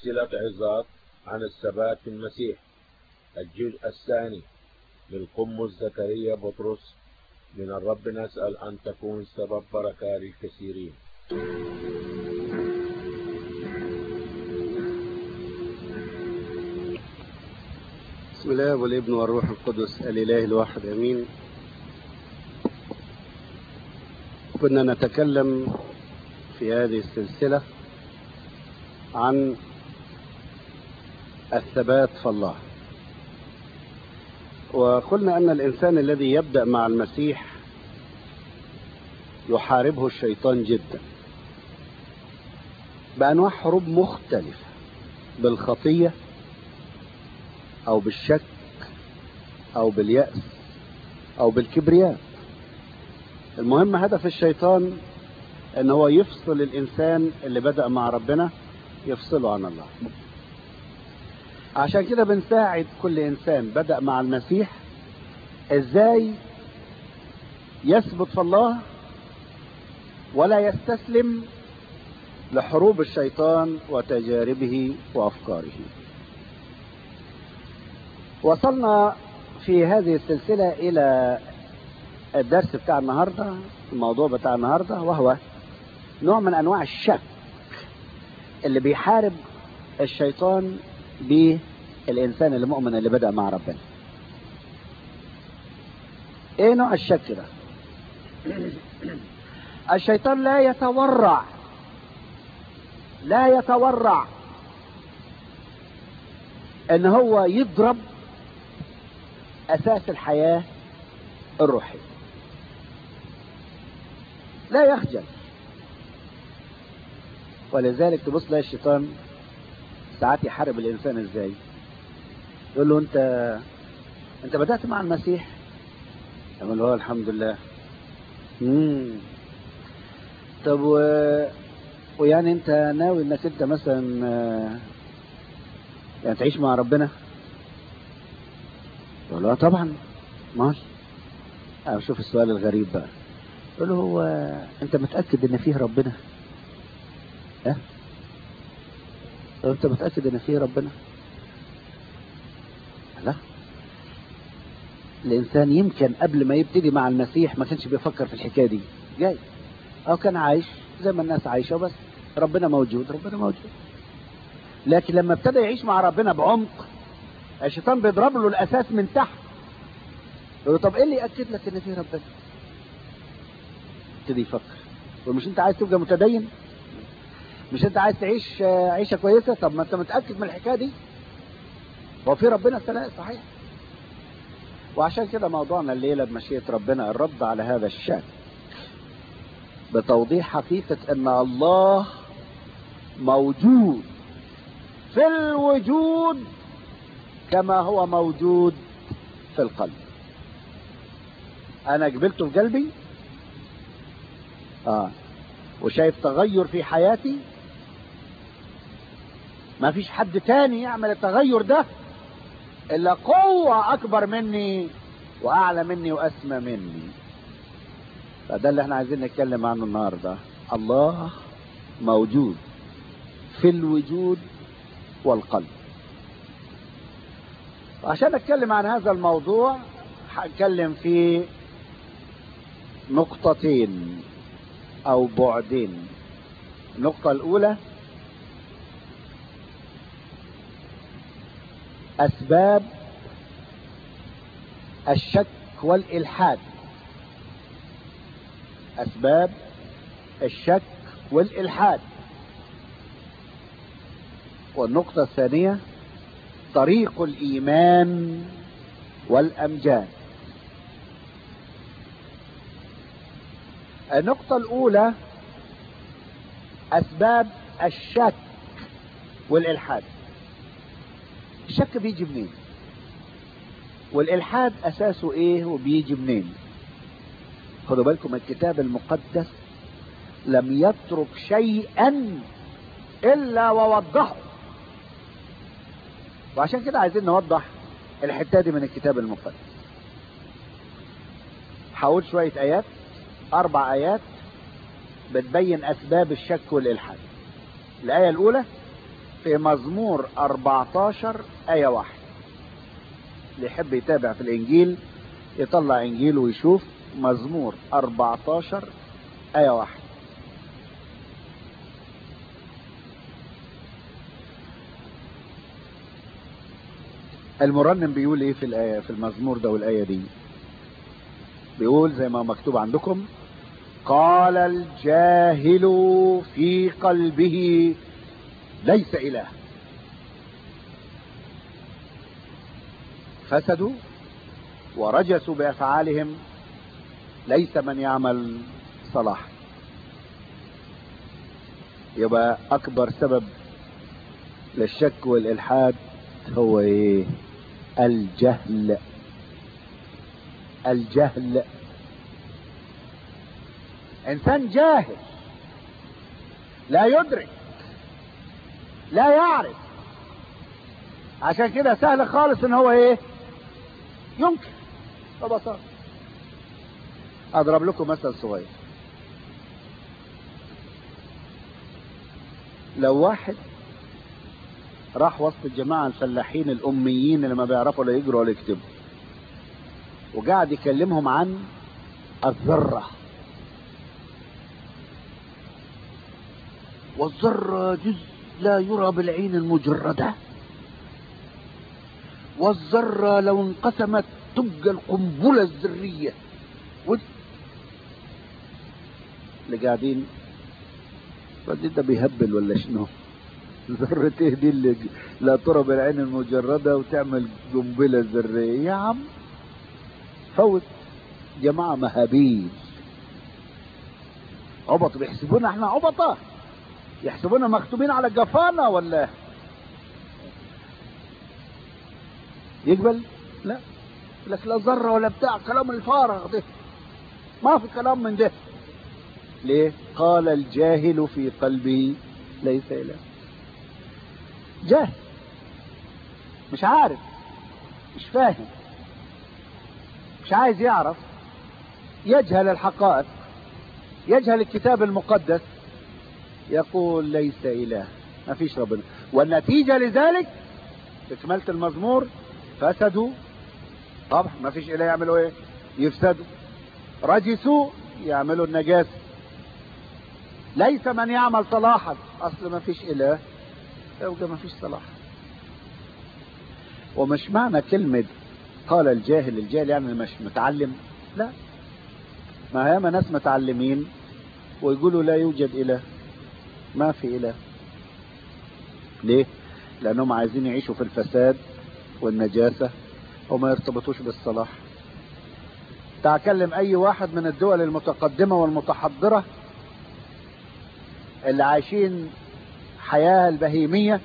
سلسلة عظات عن الثبات في المسيح الجزء الثاني للقمص زكريا بطرس من الرب نسأل أن تكون سبب بركة للكثيرين بسم الله والابن والروح القدس الإله الواحد أمين كنا نتكلم في هذه السلسلة عن الثبات في الله وقلنا أن الإنسان الذي يبدأ مع المسيح يحاربه الشيطان جدا بأنواع حروب مختلفة بالخطية أو بالشك أو باليأس أو بالكبرياء المهم هدف الشيطان ان هو يفصل الانسان اللي بدأ مع ربنا يفصله عن الله عشان كده بنساعد كل انسان بدأ مع المسيح ازاي يثبت في الله ولا يستسلم لحروب الشيطان وتجاربه وافكاره وصلنا في هذه السلسلة الى الدرس بتاع النهاردة الموضوع بتاع النهاردة وهو نوع من انواع الشك اللي بيحارب الشيطان بالانسان المؤمن اللي بدأ مع ربنا ايه نوع الشك ده الشيطان لا يتورع لا يتورع ان هو يضرب اساس الحياة الروحية لا يخجل ولذلك تبص تلاقي الشيطان ساعات يحارب الانسان ازاي يقول له انت انت بدأت مع المسيح يقول له الحمد لله مم. طب و... ويعني انت ناوي انك انت مثلا يعني تعيش مع ربنا يقول له طبعا مال اشوف السؤال الغريب بقى يقول له هو انت متأكد ان فيه ربنا ها انت متأكد ان فيه ربنا لا الانسان يمكن قبل ما يبتدي مع المسيح ما كانش بيفكر في الحكايه دي جاي او كان عايش زي ما الناس عايشه بس ربنا موجود ربنا موجود لكن لما ابتدى يعيش مع ربنا بعمق الشيطان بيضرب له الاساس من تحت يقول له طب ايه اللي ياكد لك ان في ربنا ابتدي يفكر ومش انت عايز تبقى متدين مش انت عايز تعيش عيشه كويسه طب ما انت متاكد من الحكايه دي هو في ربنا الثلاث صحيح وعشان كده موضوعنا الليله بمشيئه ربنا الرد على هذا الشك بتوضيح حقيقه ان الله موجود في الوجود كما هو موجود في القلب انا قبلته في قلبي اه وشايف تغير في حياتي ما فيش حد تاني يعمل التغير ده الا قوة اكبر مني واعلى مني واسمى مني فده اللي احنا عايزين نتكلم عنه النهاردة الله موجود في الوجود والقلب عشان اتكلم عن هذا الموضوع هتكلم في نقطتين او بعدين النقطة الاولى اسباب الشك والالحاد اسباب الشك والالحاد والنقطة الثانية طريق الايمان والامجاد النقطة الاولى اسباب الشك والالحاد الشك بيجي منين والالحاد اساسه ايه وبيجي منين خدوا بالكم الكتاب المقدس لم يترك شيئا الا ووضحه وعشان كده عايزين نوضح الحته دي من الكتاب المقدس هقول شويه ايات اربع ايات بتبين اسباب الشك والالحاد الايه الاولى في مزمور 14 آية واحد اللي يحب يتابع في الإنجيل يطلع إنجيل ويشوف مزمور 14 آية واحد المرنم بيقول ايه في الآية في المزمور ده والآية دي بيقول زي ما مكتوب عندكم قال الجاهل في قلبه ليس إله فسدوا ورجسوا بأفعالهم ليس من يعمل صلاح يبقى أكبر سبب للشك والإلحاد هو إيه الجهل الجهل انسان جاهل لا يدرك لا يعرف عشان كده سهل خالص ان هو ايه ينكر ببساطة اضرب لكم مثل صغير لو واحد راح وسط الجماعة الفلاحين الأميين اللي ما بيعرفوا لا يجروا ولا يكتبوا وقاعد يكلمهم عن الذرة والذرة جزء لا يرى بالعين المجردة والذرة لو انقسمت تبقى القنبلة الذرية و... اللي قاعدين الراجل ده بيهبل ولا شنو؟ ذرة ايه دي اللي لا ترى بالعين المجردة وتعمل قنبلة ذرية يا عم فوت جماعة مهابيل عبط بيحسبونا احنا عبطة يحسبونا مختومين على جفانا ولا يقبل لا لك لا ذرة ولا بتاع كلام الفارغ ده ما في كلام من ده ليه قال الجاهل في قلبه ليس إله جاهل مش عارف مش فاهم مش عايز يعرف يجهل الحقائق يجهل الكتاب المقدس يقول ليس إله ما فيش ربنا والنتيجة لذلك اكملت المزمور فسدوا طبعا ما فيش إله يعملوا ايه يفسدوا رجسوا يعملوا النجاسة ليس من يعمل صلاحا اصل ما فيش اله يبقى ما فيش صلاح ومش معنى كلمة قال الجاهل الجاهل يعني مش متعلم لا ما ياما ناس متعلمين ويقولوا لا يوجد اله ما في اله ليه لانهم عايزين يعيشوا في الفساد والنجاسة وما يرتبطوش بالصلاح تعكلم اي واحد من الدول المتقدمة والمتحضرة اللي عايشين حياة البهيمية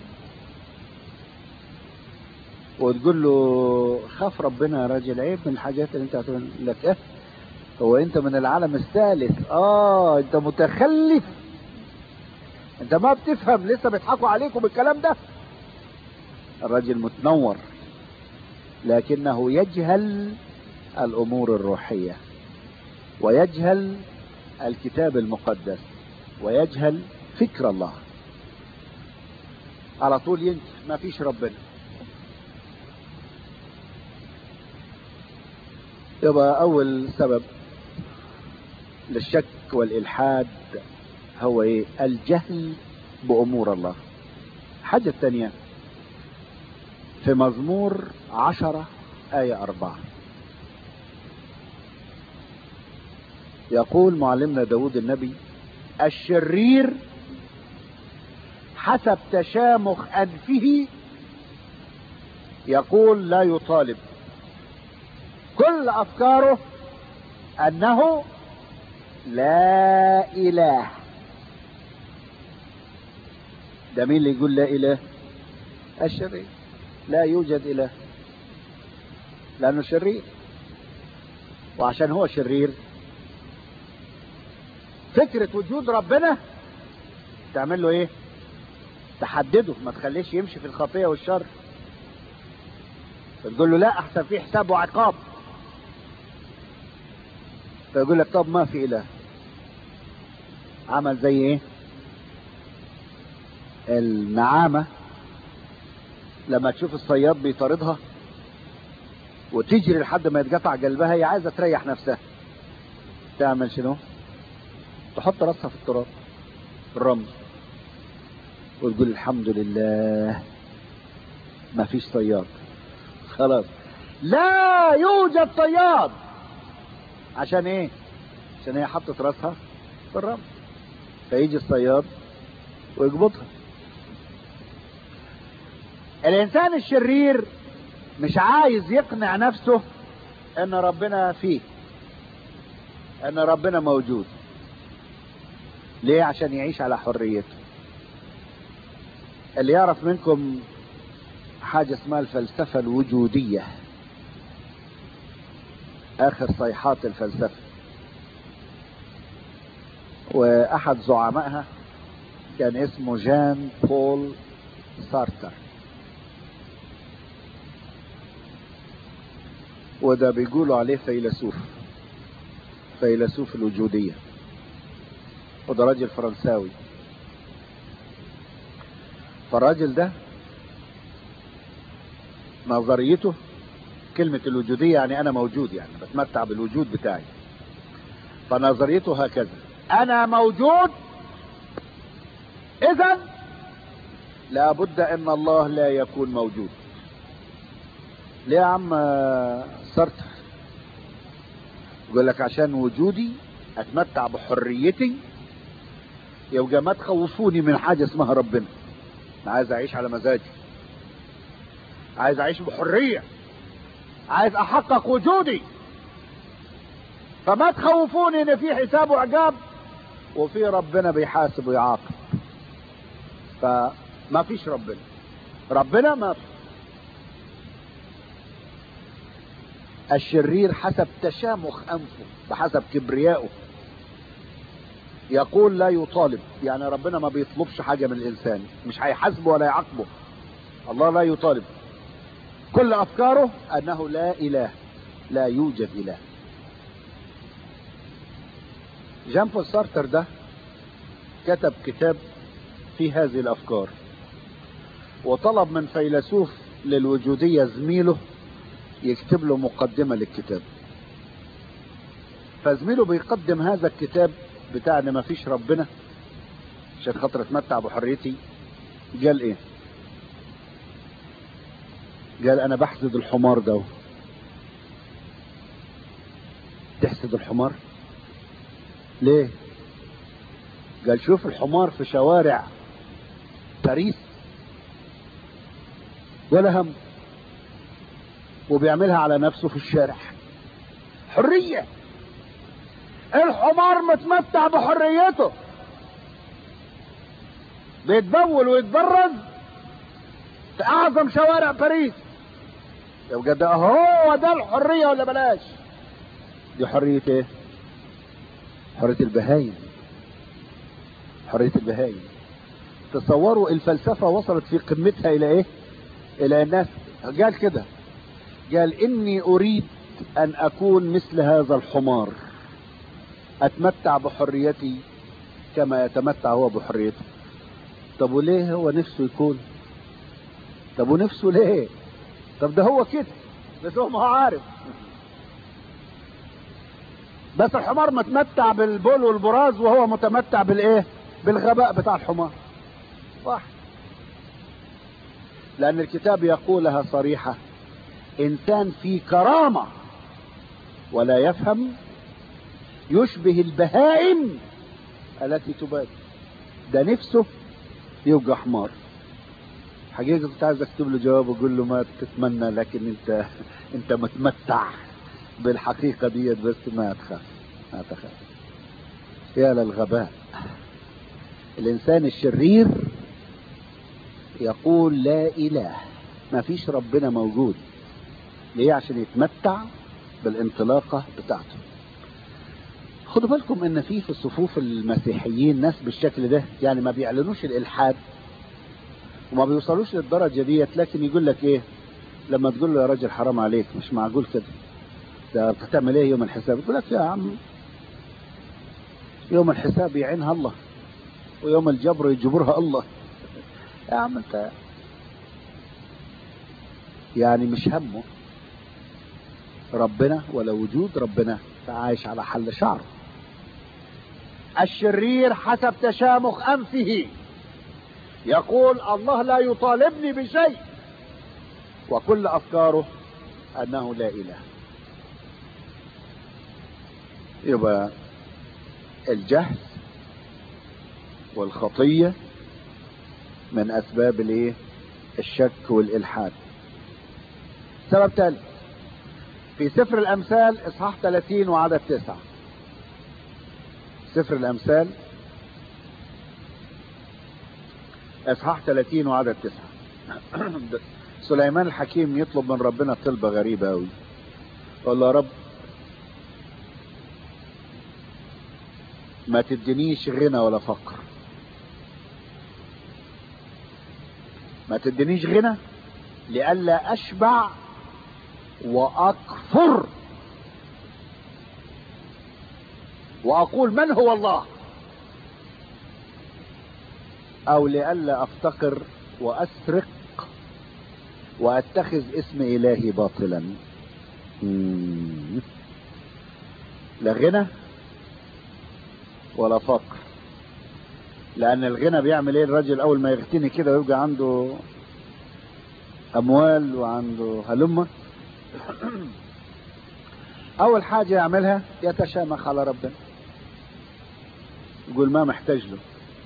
وتقول له خاف ربنا يا راجل عيب من الحاجات اللي انت هتقول لك ايه هو انت من العالم الثالث اه انت متخلف انت ما بتفهم لسه بيضحكوا عليكم بالكلام ده الراجل متنور لكنه يجهل الامور الروحية ويجهل الكتاب المقدس ويجهل فكر الله على طول ينكر ما فيش ربنا يبقى اول سبب للشك والالحاد هو ايه الجهل بامور الله الحاجة الثانية في مزمور عشرة آية أربعة يقول معلمنا داود النبي الشرير حسب تشامخ أنفه يقول لا يطالب كل أفكاره أنه لا إله ده مين اللي يقول لا إله الشرير لا يوجد إله لأنه شرير وعشان هو شرير فكرة وجود ربنا تعمل له ايه تحدده ما تخليش يمشي في الخطية والشر فتقول له لا احسن في حساب وعقاب فيقول لك طب ما في اله عمل زي ايه النعامة لما تشوف الصياد بيطاردها وتجري لحد ما يتقطع قلبها هي عايزه تريح نفسها تعمل شنو تحط راسها في التراب في الرمل وتقول الحمد لله ما فيش صياد خلاص لا يوجد صياد عشان ايه عشان هي حطت راسها في الرمل فيجي الصياد ويقبضها الانسان الشرير مش عايز يقنع نفسه ان ربنا فيه ان ربنا موجود ليه عشان يعيش على حريته اللي يعرف منكم حاجة اسمها الفلسفة الوجودية اخر صيحات الفلسفة واحد زعمائها كان اسمه جان بول سارتر وده بيقولوا عليه فيلسوف فيلسوف الوجودية وده راجل فرنساوي فالراجل ده نظريته كلمة الوجودية يعني أنا موجود يعني بتمتع بالوجود بتاعي فنظريته هكذا أنا موجود إذا لابد أن الله لا يكون موجود ليه يا عم سارتر يقول لك عشان وجودي اتمتع بحريتي يبقى ما تخوفوني من حاجه اسمها ربنا انا عايز اعيش على مزاجي عايز اعيش بحريه عايز احقق وجودي فما تخوفوني ان في حساب وعقاب وفي ربنا بيحاسب ويعاقب فما فيش ربنا ربنا ما في الشرير حسب تشامخ انفه بحسب كبريائه يقول لا يطالب يعني ربنا ما بيطلبش حاجة من الانسان مش هيحاسبه ولا يعاقبه الله لا يطالب كل افكاره انه لا اله لا يوجد اله جان بول سارتر ده كتب كتاب في هذه الافكار وطلب من فيلسوف للوجودية زميله يكتب له مقدمة للكتاب فزميله بيقدم هذا الكتاب بتاع ان ما فيش ربنا عشان خاطر اتمتع بحريتي قال ايه قال انا بحسد الحمار ده تحسد الحمار ليه قال شوف الحمار في شوارع باريس ولا هم وبيعملها على نفسه في الشارع حرية الحمار متمتع بحريته بيتبول ويتبرز في اعظم شوارع باريس يبقى ده هو ده الحرية ولا بلاش دي حرية ايه حرية البهايم حرية البهايم تصوروا الفلسفة وصلت في قمتها الى ايه الى الناس قال كده قال اني اريد ان اكون مثل هذا الحمار اتمتع بحريتي كما يتمتع هو بحريته طب وليه هو نفسه يكون طب ونفسه ليه طب ده هو كده بس هو ما هو عارف بس الحمار متمتع بالبول والبراز وهو متمتع بالايه بالغباء بتاع الحمار واحد لان الكتاب يقولها صريحة انسان في كرامة ولا يفهم يشبه البهائم التي تباد ده نفسه يبقى حمار حقيقة كنت عايز اكتب له جواب واقول له ما تتمنى لكن انت انت متمتع بالحقيقة ديت بس ما تخاف ما تخاف يا للغباء الانسان الشرير يقول لا اله ما فيش ربنا موجود ليه عشان يتمتع بالانطلاقة بتاعته خدوا بالكم ان في في صفوف المسيحيين ناس بالشكل ده يعني ما بيعلنوش الالحاد وما بيوصلوش للدرجة ديت لكن يقول لك ايه لما تقول له يا راجل حرام عليك مش معقول كده ده بتعمل ايه يوم الحساب يقول لك يا عم يوم الحساب يعينها الله ويوم الجبر يجبرها الله يا عم انت يعني مش همه ربنا ولا وجود ربنا فعايش على حل شعره الشرير حسب تشامخ انفه يقول الله لا يطالبني بشيء وكل افكاره انه لا اله يبقى الجهل والخطيه من اسباب الايه الشك والالحاد سبب ثالث في سفر الامثال اصحاح 30 وعدد 9 سفر الامثال اصحاح 30 وعدد 9 سليمان الحكيم يطلب من ربنا طلبة غريبة قوي يقول له يا رب ما تدينيش غنى ولا فقر ما تدينيش غنى لئلا اشبع واكفر واقول من هو الله او لئلا افتقر واسرق واتخذ اسم الهي باطلا مم. لا غنى ولا فقر لان الغنى بيعمل ايه الراجل اول ما يغتني كده ويبقى عنده اموال وعنده هلمه اول حاجه يعملها يتشامخ على ربنا يقول ما محتاج له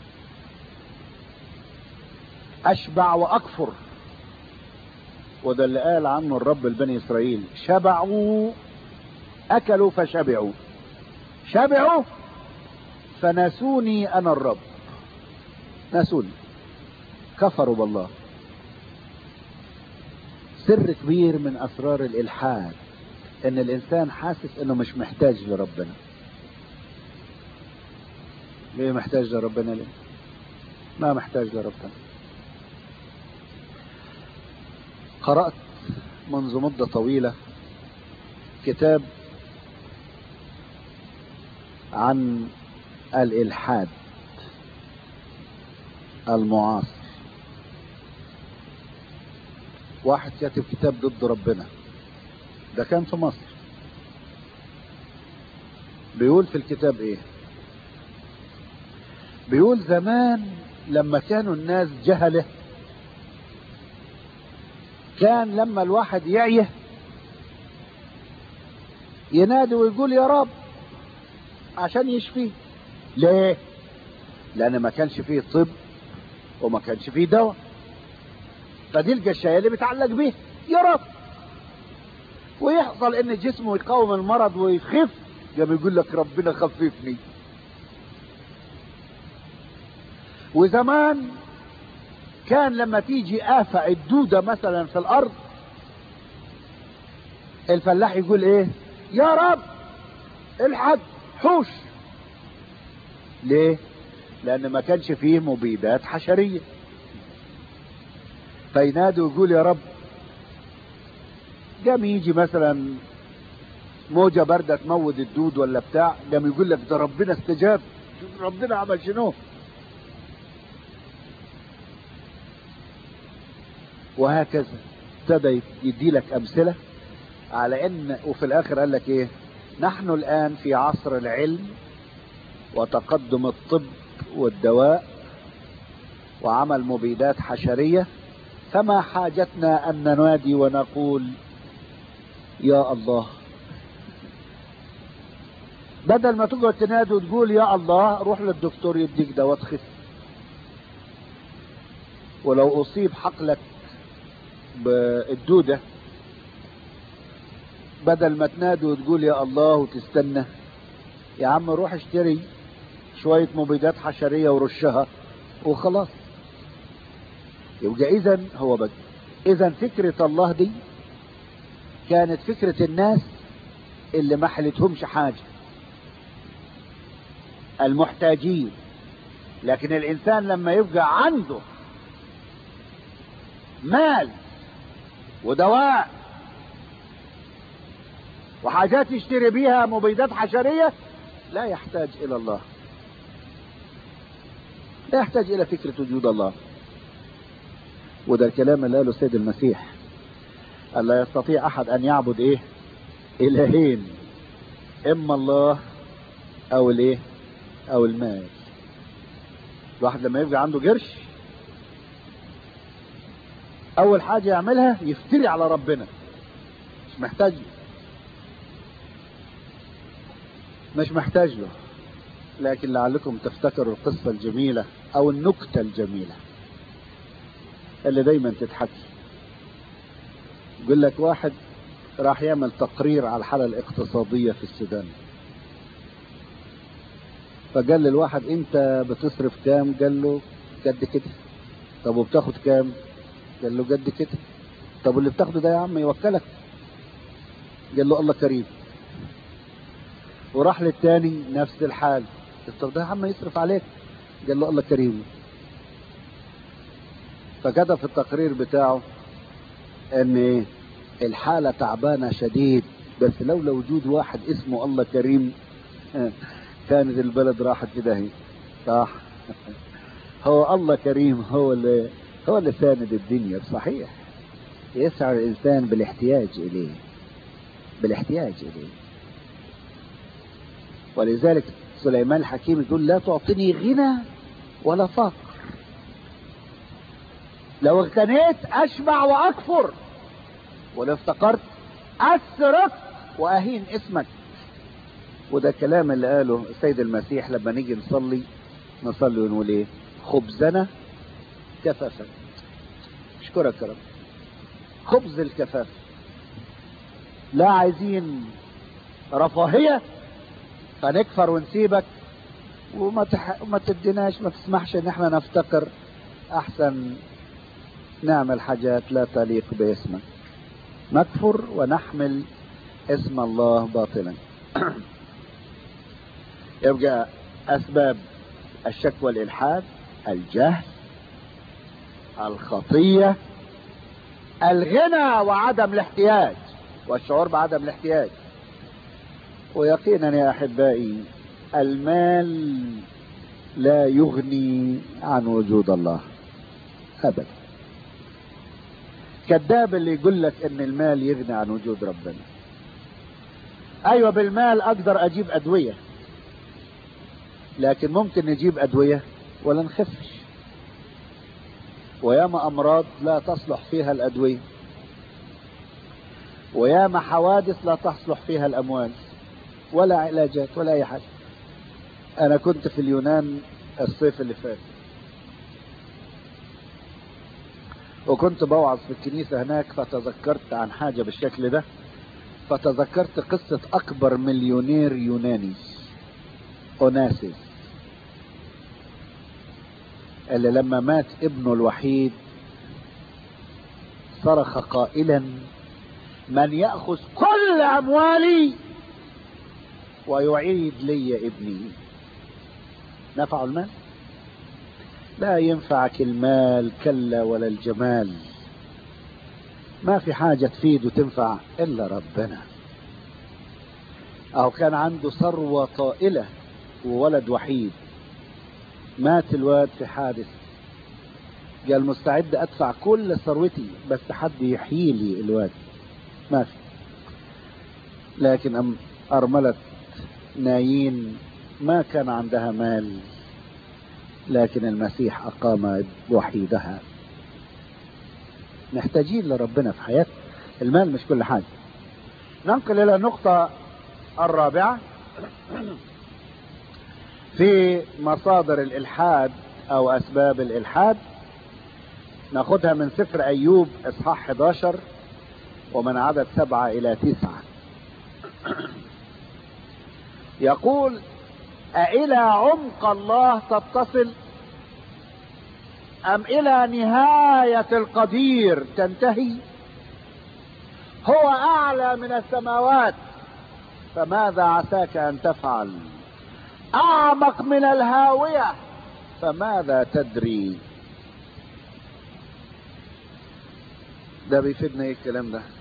اشبع واكفر وده اللي قال عنه الرب لبني اسرائيل شبعوا اكلوا فشبعوا شبعوا فنسوني انا الرب نسوني كفروا بالله سر كبير من اسرار الالحاد ان الانسان حاسس انه مش محتاج لربنا ليه محتاج لربنا ليه ما محتاج لربنا قرأت منذ مدة طويلة كتاب عن الإلحاد المعاصر واحد كاتب كتاب ضد ربنا ده كان في مصر بيقول في الكتاب ايه بيقول زمان لما كانوا الناس جهله كان لما الواحد يعيه ينادي ويقول يا رب عشان يشفيه ليه لان ما كانش فيه طب وما كانش فيه دواء فتلقى الشيء اللي بيتعلق بيه يا رب ويحصل ان جسمه يقاوم المرض ويخف قام يقول لك ربنا خففني وزمان كان لما تيجي آفة الدودة مثلا في الأرض الفلاح يقول إيه يا رب الحق حوش ليه لأن ما كانش فيه مبيدات حشرية فينادي ويقول يا رب قام يجي مثلا موجة باردة تموت الدود ولا بتاع قام يقول لك ده ربنا استجاب شوف ربنا عمل شنو وهكذا ابتدى يدي لك امثله على ان وفي الاخر قال لك ايه نحن الان في عصر العلم وتقدم الطب والدواء وعمل مبيدات حشريه فما حاجتنا ان ننادي ونقول يا الله بدل ما تقعد تنادي وتقول يا الله روح للدكتور يديك دواء تخف ولو اصيب حقلك بالدودة بدل ما تنادي وتقول يا الله وتستنى يا عم روح اشتري شوية مبيدات حشرية ورشها وخلاص يبقى اذا هو بد اذا فكرة الله دي كانت فكرة الناس اللي ما حلتهمش حاجة المحتاجين لكن الانسان لما يبقى عنده مال ودواء وحاجات يشتري بيها مبيدات حشرية لا يحتاج إلى الله لا يحتاج إلى فكرة وجود الله وده الكلام اللي قاله سيد المسيح ألا يستطيع أحد أن يعبد إيه إلهين إما الله أو الإيه أو المال الواحد لما يبقى عنده قرش أول حاجة يعملها يفتري على ربنا مش محتاج له مش محتاج له لكن لعلكم تفتكروا القصة الجميلة أو النكتة الجميلة اللي دايما تتحكي يقول لك واحد راح يعمل تقرير على الحالة الاقتصادية في السودان فقال للواحد انت بتصرف كام قال له قد كده طب وبتاخد كام قال له قد كده طب واللي بتاخده ده يا عم يوكلك قال له الله كريم وراح للتاني نفس الحال طب ده يا عم يصرف عليك قال له الله كريم فكتب في التقرير بتاعه ان الحالة تعبانة شديد بس لولا وجود واحد اسمه الله كريم كانت البلد راحت في داهية صح هو الله كريم هو اللي هو اللي ساند الدنيا صحيح يسعى الإنسان بالاحتياج إليه بالاحتياج إليه ولذلك سليمان الحكيم يقول لا تعطيني غنى ولا فقر لو اغتنيت أشبع وأكفر ولو افتقرت أسرق وأهين اسمك وده كلام اللي قاله السيد المسيح لما نيجي نصلي نصلي ونقول ايه خبزنا كفافا اشكرك يا رب خبز الكفاف لا عايزين رفاهية فنكفر ونسيبك وما تح... ما تديناش ما تسمحش ان احنا نفتقر احسن نعمل حاجات لا تليق باسمك نكفر ونحمل اسم الله باطلا يبقى اسباب الشك والالحاد الجهل الخطيه الغنى وعدم الاحتياج والشعور بعدم الاحتياج ويقينا يا احبائي المال لا يغني عن وجود الله ابدا كذاب اللي يقول لك ان المال يغني عن وجود ربنا ايوه بالمال اقدر اجيب ادويه لكن ممكن نجيب ادويه ولا نخفش وياما امراض لا تصلح فيها الادويه وياما حوادث لا تصلح فيها الاموال ولا علاجات ولا اي حاجه انا كنت في اليونان الصيف اللي فات وكنت بوعظ في الكنيسة هناك فتذكرت عن حاجة بالشكل ده فتذكرت قصة أكبر مليونير يوناني أوناسيس اللي لما مات ابنه الوحيد صرخ قائلا من يأخذ كل أموالي ويعيد لي ابني نفع المال لا ينفعك المال كلا ولا الجمال ما في حاجة تفيد وتنفع إلا ربنا أو كان عنده ثروة طائلة وولد وحيد مات الواد في حادث قال مستعد أدفع كل ثروتي بس حد يحيي لي الواد ما في لكن أم أرملة نايين ما كان عندها مال لكن المسيح أقام وحيدها محتاجين لربنا في حياتنا المال مش كل حاجة ننقل إلى النقطة الرابعة في مصادر الإلحاد أو أسباب الإلحاد ناخدها من سفر أيوب إصحاح 11 ومن عدد سبعة إلى تسعة يقول أإلى عمق الله تتصل أم إلى نهاية القدير تنتهي هو أعلى من السماوات فماذا عساك أن تفعل أعمق من الهاوية فماذا تدري ده بيفيدنا ايه الكلام ده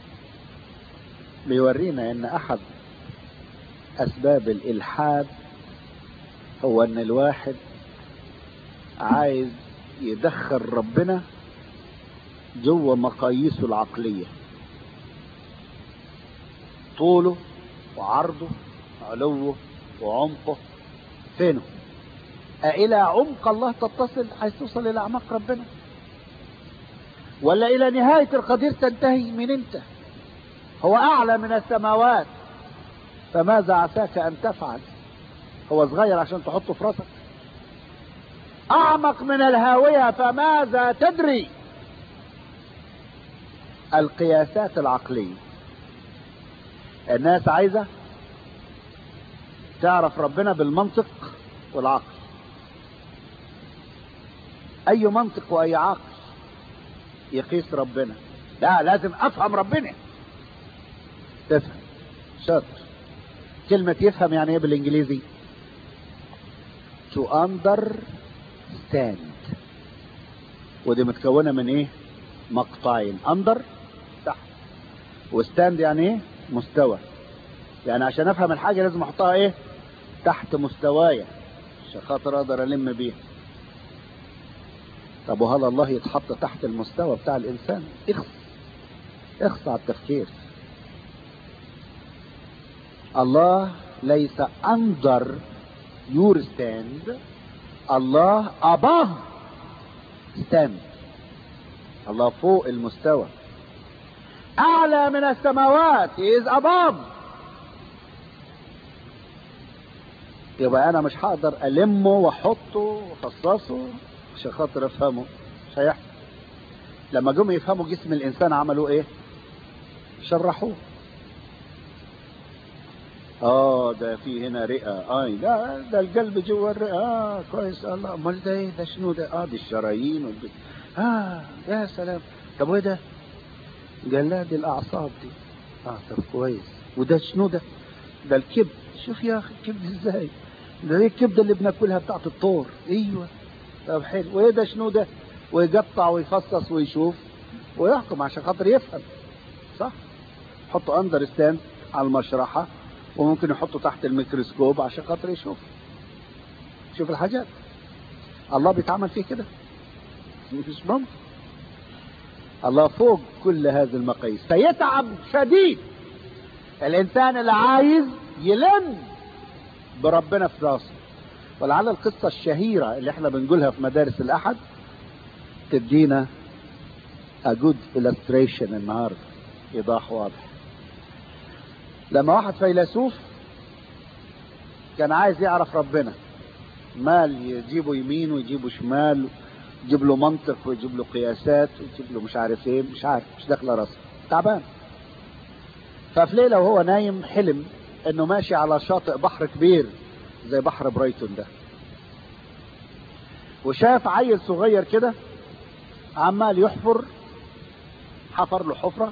بيورينا ان احد اسباب الالحاد هو ان الواحد عايز يدخل ربنا جوه مقاييسه العقلية طوله وعرضه علوه وعمقه فينه أإلى عمق الله تتصل حيث توصل إلى أعماق ربنا ولا إلى نهاية القدير تنتهي من أنت هو أعلى من السماوات فماذا عساك أن تفعل هو صغير عشان تحطه في راسك أعمق من الهاوية فماذا تدري القياسات العقلية الناس عايزة تعرف ربنا بالمنطق والعقل أي منطق وأي عقل يقيس ربنا لا لازم أفهم ربنا تفهم شاطر كلمة يفهم يعني ايه بالانجليزي to understand ودي متكونة من ايه مقطعين under تحت وستاند يعني ايه مستوى يعني عشان افهم الحاجة لازم احطها ايه تحت مستوايا عشان خاطر اقدر الم بيها طب وهل الله يتحط تحت المستوى بتاع الانسان اخص اخص على التفكير الله ليس under your stand الله above stand الله فوق المستوى اعلى من السماوات he is above يبقى انا مش هقدر المه واحطه وافصصه عشان خاطر افهمه مش هيحصل لما جم يفهموا جسم الانسان عملوا ايه شرحوه اه ده في هنا رئه اي لا ده القلب جوه الرئه اه كويس الله امال ده ايه ده شنو ده اه دي الشرايين والبي... اه يا سلام طب وايه ده قال لا دي الاعصاب دي اه طب كويس وده شنو ده ده الكبد شوف يا اخي الكبد ازاي ده ايه الكبده اللي بناكلها بتاعت الطور ايوه طب حلو وايه ده شنو ده ويقطع ويفصص ويشوف ويحكم عشان خاطر يفهم صح حطه اندر ستاند على المشرحه وممكن يحطه تحت الميكروسكوب عشان خاطر يشوف شوف الحاجات الله بيتعمل فيه كده مش ممكن الله فوق كل هذه المقاييس فيتعب شديد الانسان اللي عايز يلم بربنا في راسه ولعل القصة الشهيرة اللي احنا بنقولها في مدارس الأحد تدينا a good illustration النهاردة إيضاح واضح لما واحد فيلسوف كان عايز يعرف ربنا مال يجيبه يمين ويجيبه شمال يجيب له منطق ويجيب له قياسات ويجيب له مش عارف ايه مش عارف مش داخله راسه تعبان ففي ليله وهو نايم حلم انه ماشي على شاطئ بحر كبير زي بحر برايتون ده وشاف عيل صغير كده عمال يحفر حفر له حفرة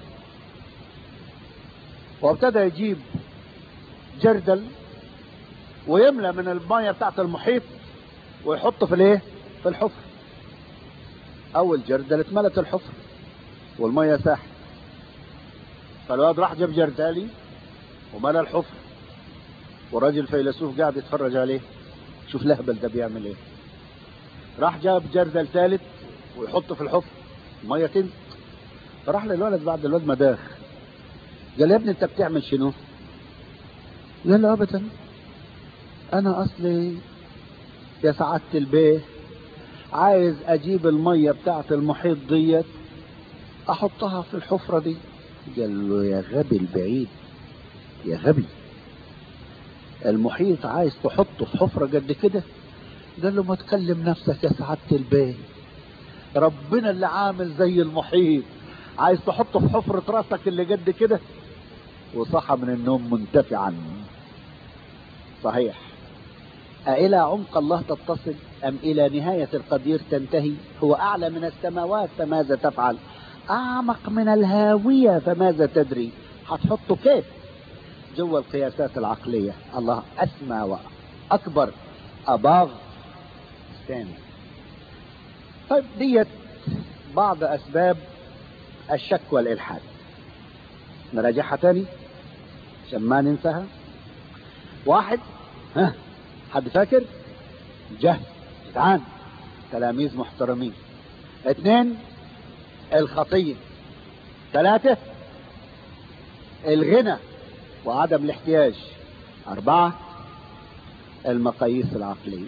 وابتدى يجيب جردل ويملى من المية بتاعت المحيط ويحطه في الايه في الحفر اول جردل اتملت الحفر والمية ساحت فالواد راح جاب جردالي وملى الحفر وراجل فيلسوف قاعد يتفرج عليه شوف لهبل ده بيعمل ايه راح جاب جردل ثالث ويحطه في الحفر الميه تنزل فراح للولد بعد الولد ما داخ قال يا ابني انت بتعمل شنو قال له ابدا انا اصلي يا سعادة البيه عايز اجيب الميه بتاعت المحيط ديت احطها في الحفرة دي قال له يا غبي البعيد يا غبي المحيط عايز تحطه في حفرة قد كده قال له ما تكلم نفسك يا سعادة البيه ربنا اللي عامل زي المحيط عايز تحطه في حفرة راسك اللي قد كده وصحى من النوم منتفعا صحيح أإلى عمق الله تتصل أم إلى نهاية القدير تنتهي هو أعلى من السماوات فماذا تفعل أعمق من الهاوية فماذا تدري هتحطه كيف جوا القياسات العقلية الله أسمى وأكبر أباغ ستاند طيب ديت بعض أسباب الشك والإلحاد نراجعها تاني عشان ما ننساها واحد ها حد فاكر جهل جدعان تلاميذ محترمين اثنين الخطية ثلاثة الغنى وعدم الاحتياج أربعة المقاييس العقلية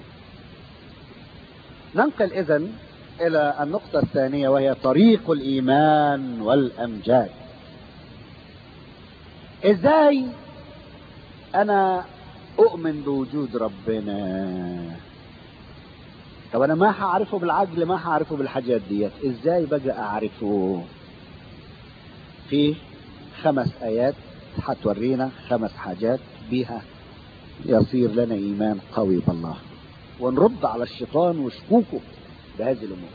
ننقل إذن إلى النقطة الثانية وهي طريق الإيمان والأمجاد إزاي أنا أؤمن بوجود ربنا طب أنا ما هعرفه بالعقل ما هعرفه بالحاجات ديت إزاي بقى أعرفه في خمس آيات هتورينا خمس حاجات بيها يصير لنا إيمان قوي بالله ونرد على الشيطان وشكوكه بهذه الأمور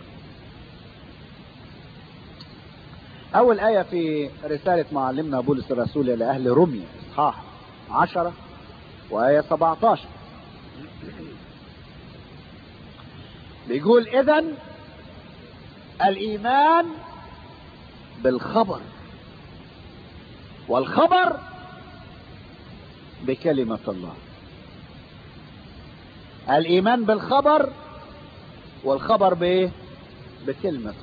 أول آية في رسالة معلمنا بولس الرسول إلى أهل روميا إصحاح عشرة وآية 17 بيقول إذا الإيمان بالخبر والخبر بكلمة الله الإيمان بالخبر والخبر بإيه؟ بكلمة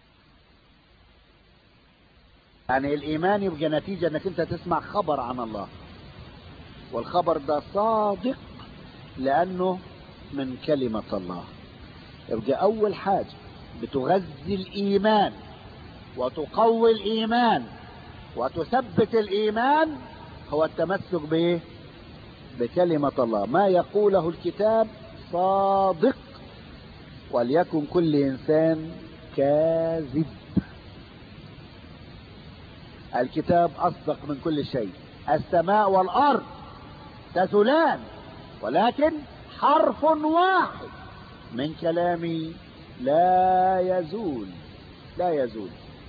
يعني الإيمان يبقى نتيجة أنك أنت تسمع خبر عن الله والخبر ده صادق لأنه من كلمة الله يبقى أول حاجة بتغذي الإيمان وتقوي الإيمان وتثبت الإيمان هو التمسك بإيه؟ بكلمة الله ما يقوله الكتاب صادق وليكن كل إنسان كاذب الكتاب أصدق من كل شيء السماء والأرض تزولان ولكن حرف واحد من كلامي لا يزول لا يزول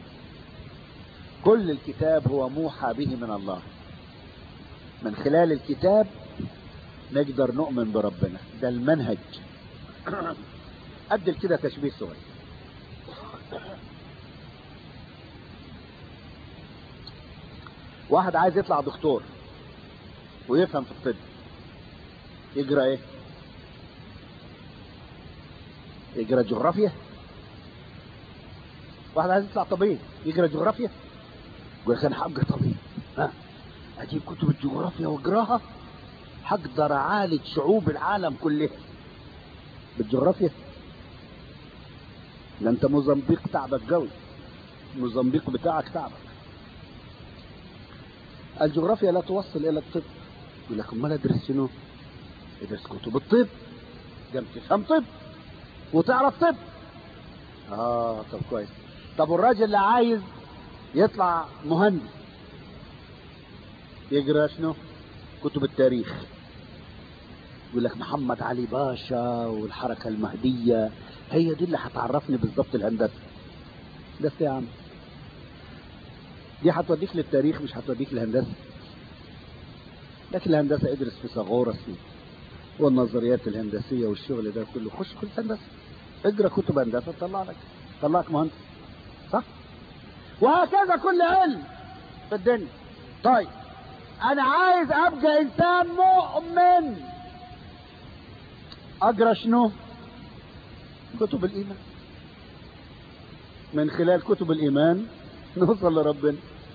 كل الكتاب هو موحى به من الله من خلال الكتاب نقدر نؤمن بربنا ده المنهج أدل كده تشبيه صغير واحد عايز يطلع دكتور ويفهم في الطب يقرا ايه يقرا جغرافيا واحد عايز يطلع طبيب يقرا جغرافيا يقول لك انا هبقى طبيب ها اجيب كتب الجغرافيا واقراها هقدر اعالج شعوب العالم كلها بالجغرافيا ده انت موزمبيق تعبك قوي موزمبيق بتاعك تعبك الجغرافيا لا توصل الى الطب يقول لك امال ادرس شنو؟ ادرس كتب الطب قام تفهم طب وتعرف طب اه طب كويس طب والراجل اللي عايز يطلع مهندس يقرا شنو؟ كتب التاريخ يقول لك محمد علي باشا والحركه المهديه هي دي اللي هتعرفني بالظبط الهندسه بس يا عم دي هتوديك للتاريخ مش هتوديك للهندسه لكن الهندسه ادرس فيثاغورس والنظريات الهندسيه والشغل ده كله خش كل هندسه اقرا كتب هندسه تطلع لك طلعك مهندس صح وهكذا كل علم في الدنيا طيب انا عايز ابقى انسان مؤمن اقرا شنو كتب الايمان من خلال كتب الايمان نوصل لربنا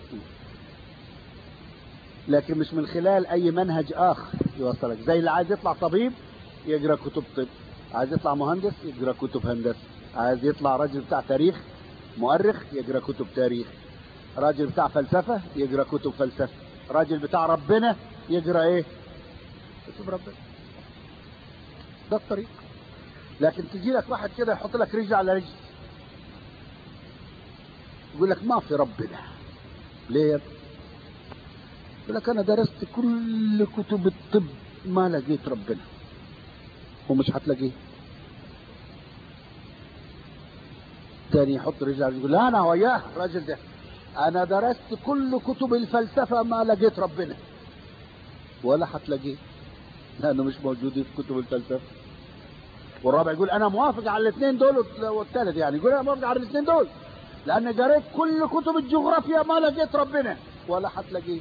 لكن مش من خلال اي منهج اخر يوصلك زي اللي عايز يطلع طبيب يقرا كتب طب عايز يطلع مهندس يقرا كتب هندسه عايز يطلع راجل بتاع تاريخ مؤرخ يقرا كتب تاريخ راجل بتاع فلسفه يقرا كتب فلسفه راجل بتاع ربنا يقرا ايه كتب ربنا ده الطريق لكن تجي لك واحد كده يحط لك رجل على رجل يقول لك ما في ربنا ليه يقول لك انا درست كل كتب الطب ما لقيت ربنا ومش هتلاقيه تاني يحط رجل على رجل يقول لا انا وياه الراجل ده انا درست كل كتب الفلسفه ما لقيت ربنا ولا هتلاقيه لانه مش موجود في كتب الفلسفه والرابع يقول انا موافق على الاثنين دول والثالث يعني يقول انا موافق على الاثنين دول لان قريت كل كتب الجغرافيا ما لقيت ربنا ولا هتلاقيه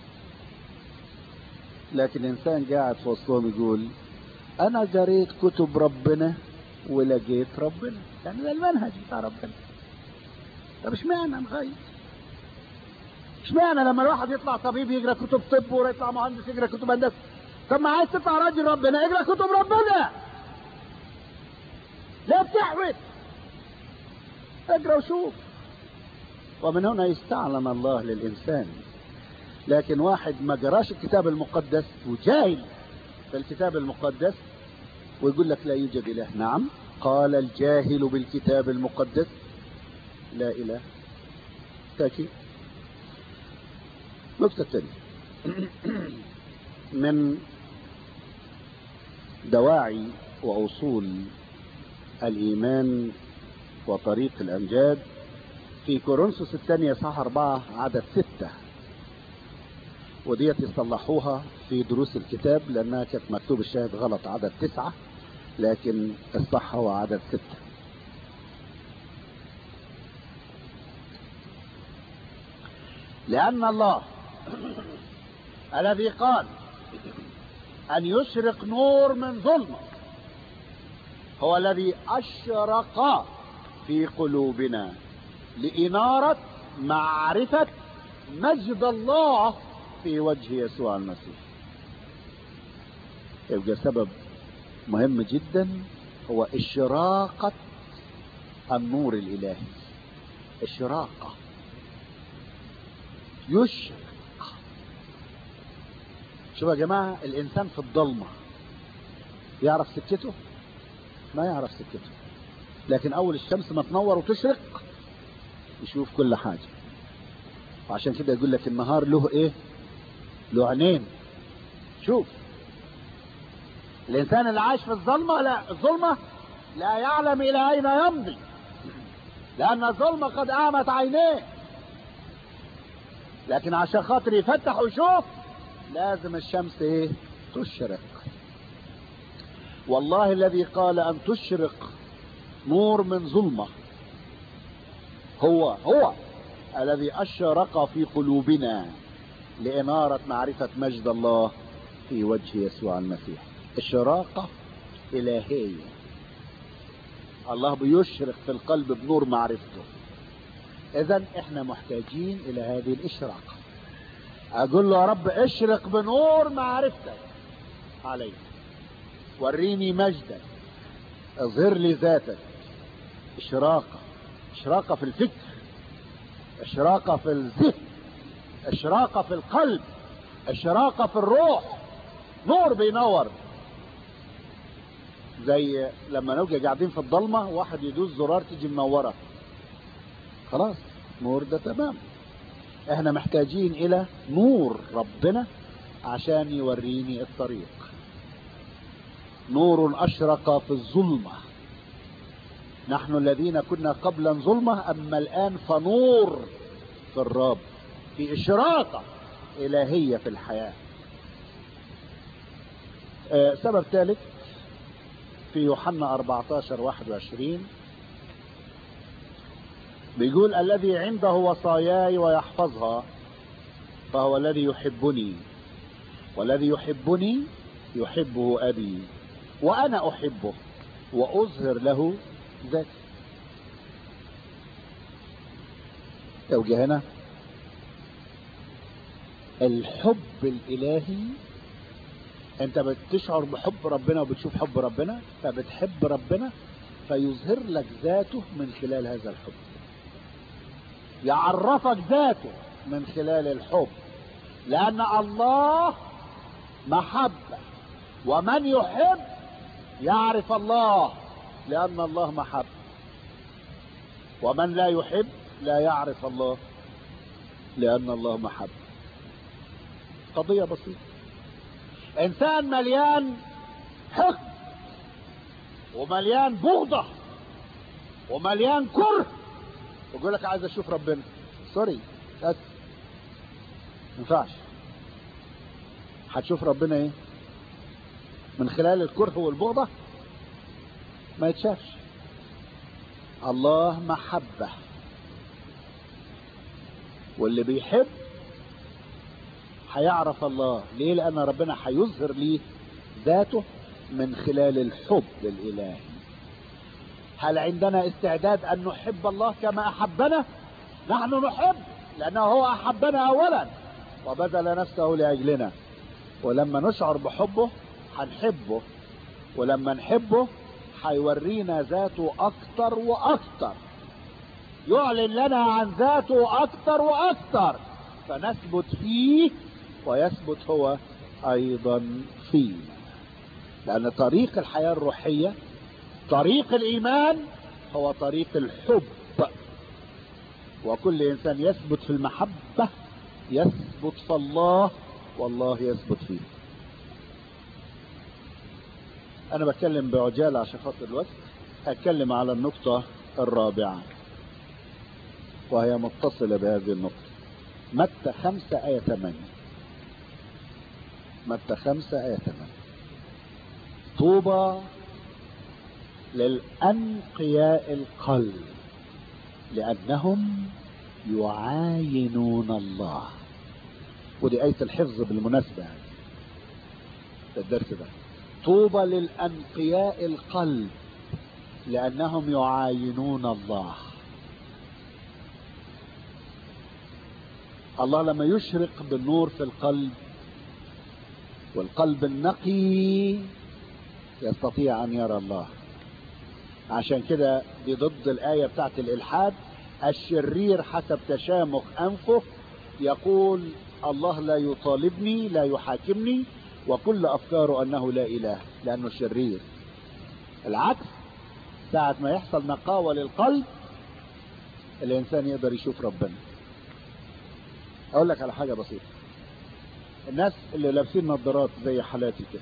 لكن انسان قاعد في وسطهم يقول انا قريت كتب ربنا ولقيت ربنا يعني ده المنهج بتاع ربنا طب اشمعنى نغير اشمعنى لما الواحد يطلع طبيب يقرا كتب طب ويطلع مهندس يقرا كتب هندسه طب ما عايز تطلع راجل ربنا اقرا كتب ربنا لا بتحوت اقرا وشوف ومن هنا يستعلن الله للانسان لكن واحد ما قراش الكتاب المقدس وجاهل في الكتاب المقدس ويقول لك لا يوجد اله نعم قال الجاهل بالكتاب المقدس لا اله تاكيد نقطة الثانية من دواعي وأصول الإيمان وطريق الأمجاد في كورنثوس الثانية صح أربعة عدد ستة وديت يصلحوها في دروس الكتاب لأنها كانت مكتوب الشاهد غلط عدد تسعة لكن الصح هو عدد ستة لأن الله الذي قال أن يشرق نور من ظلمة هو الذي أشرق في قلوبنا لإنارة معرفة مجد الله في وجه يسوع المسيح يبقى سبب مهم جدا هو إشراقة النور الإلهي إشراقة يشرق شوفوا يا جماعة الإنسان في الضلمة يعرف سكته ما يعرف سكته لكن أول الشمس ما تنور وتشرق يشوف كل حاجة وعشان كده يقول لك النهار له إيه له عينين شوف الإنسان اللي عايش في الظلمة لا الظلمة لا يعلم إلى أين يمضي لأن الظلمة قد أعمت عينيه لكن عشان خاطر يفتح ويشوف لازم الشمس ايه تشرق والله الذي قال ان تشرق نور من ظلمه هو هو الذي اشرق في قلوبنا لاناره معرفه مجد الله في وجه يسوع المسيح اشراقه الهيه الله بيشرق في القلب بنور معرفته اذا احنا محتاجين الى هذه الاشراقه اقول له يا رب اشرق بنور معرفتك علي وريني مجدك اظهر لي ذاتك اشراقه اشراقه في الفكر اشراقه في الذهن اشراقه في القلب اشراقه في الروح نور بينور زي لما نبقى قاعدين في الضلمه واحد يدوس زرار تيجي منوره خلاص نور ده تمام احنا محتاجين الى نور ربنا عشان يوريني الطريق نور اشرق في الظلمه نحن الذين كنا قبلا ظلمه اما الان فنور في الرب في اشراقه الهيه في الحياه آه سبب ثالث في يوحنا 14 21 بيقول الذي عنده وصاياي ويحفظها فهو الذي يحبني والذي يحبني يحبه ابي وانا احبه واظهر له ذاتي توجه هنا الحب الالهي انت بتشعر بحب ربنا وبتشوف حب ربنا فبتحب ربنا فيظهر لك ذاته من خلال هذا الحب يعرفك ذاته من خلال الحب لان الله محبه ومن يحب يعرف الله لان الله محبه ومن لا يحب لا يعرف الله لان الله محبه قضيه بسيطه انسان مليان حقد ومليان بغضه ومليان كره ويقول لك عايز اشوف ربنا سوري بس ما ينفعش هتشوف ربنا ايه من خلال الكره والبغضه ما يتشافش الله محبه واللي بيحب هيعرف الله ليه لان ربنا هيظهر ليه ذاته من خلال الحب الالهي هل عندنا استعداد ان نحب الله كما احبنا نحن نحب لأنه هو أحبنا أولا وبذل نفسه لأجلنا ولما نشعر بحبه هنحبه ولما نحبه هيورينا ذاته أكتر وأكتر يعلن لنا عن ذاته أكتر وأكتر فنثبت فيه ويثبت هو أيضا فينا لأن طريق الحياة الروحية طريق الإيمان هو طريق الحب وكل إنسان يثبت في المحبة يثبت في الله والله يثبت فيه أنا بتكلم بعجالة عشان خاطر الوقت أتكلم على النقطة الرابعة وهي متصلة بهذه النقطة متى خمسة آية ثمانية متى خمسة آية ثمانية طوبى للأنقياء القلب لأنهم يعاينون الله ودي آية الحفظ بالمناسبة يعني الدرس ده طوبى للأنقياء القلب لأنهم يعاينون الله الله لما يشرق بالنور في القلب والقلب النقي يستطيع أن يرى الله عشان كده دي ضد الآية بتاعت الإلحاد الشرير حسب تشامخ أنفه يقول الله لا يطالبني لا يحاكمني وكل أفكاره أنه لا إله لأنه شرير العكس ساعة ما يحصل نقاوة للقلب الإنسان يقدر يشوف ربنا أقول لك على حاجة بسيطة الناس اللي لابسين نظارات زي حالاتي كده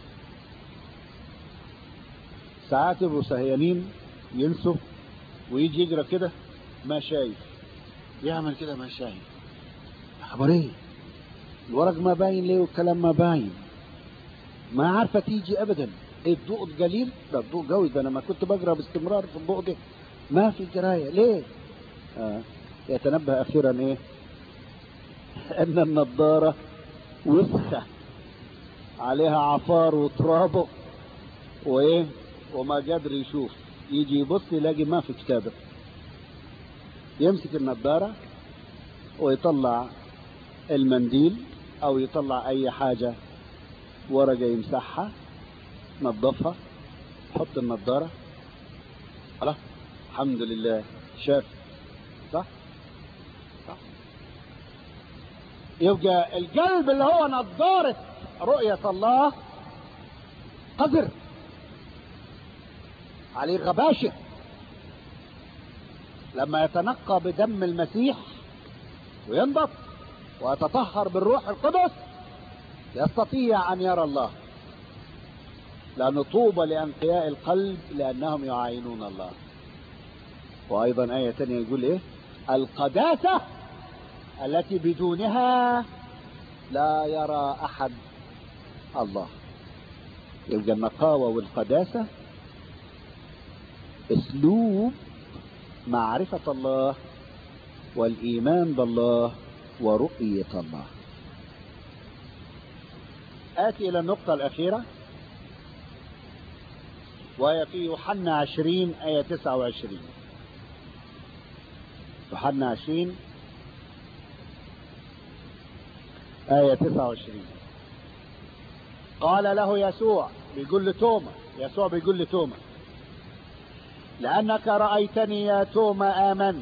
ساعات يبقوا سهيانين ينسوا ويجي يجرى كده ما شايف يعمل كده ما شايف خبر ايه الورق ما باين ليه والكلام ما باين ما عارفه تيجي ابدا إيه الضوء قليل ده الضوء قوي ده انا ما كنت بقرا باستمرار في الضوء ده ما في قرايه ليه آه. يتنبه اخيرا ايه ان النضاره وسخه عليها عفار وترابه وايه وما قادر يشوف يجي يبص يلاقي ما في كتابه يمسك النضاره ويطلع المنديل او يطلع اي حاجه ورقه يمسحها نظفها حط النضاره خلاص الحمد لله شاف صح صح يبقى القلب اللي هو نضاره رؤيه الله قذر عليه غباشه لما يتنقى بدم المسيح وينضف ويتطهر بالروح القدس يستطيع ان يرى الله لأن طوبى لأنقياء القلب لأنهم يعاينون الله وأيضا آية ثانية يقول إيه القداسة التي بدونها لا يرى أحد الله يبقى النقاوة والقداسة أسلوب معرفة الله والإيمان بالله ورؤية الله آتي إلى النقطة الأخيرة وهي في يوحنا عشرين آية تسعة وعشرين يوحنا عشرين آية تسعة وعشرين قال له يسوع بيقول لتوما يسوع بيقول لتوما لأنك رأيتني يا توما آمنت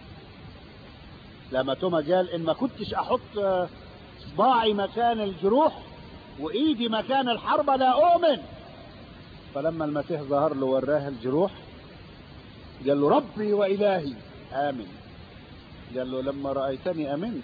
لما توما قال إن ما كنتش أحط صباعي مكان الجروح وإيدي مكان الحربة لا أؤمن فلما المسيح ظهر له وراه الجروح قال له ربي وإلهي آمن قال له لما رأيتني آمنت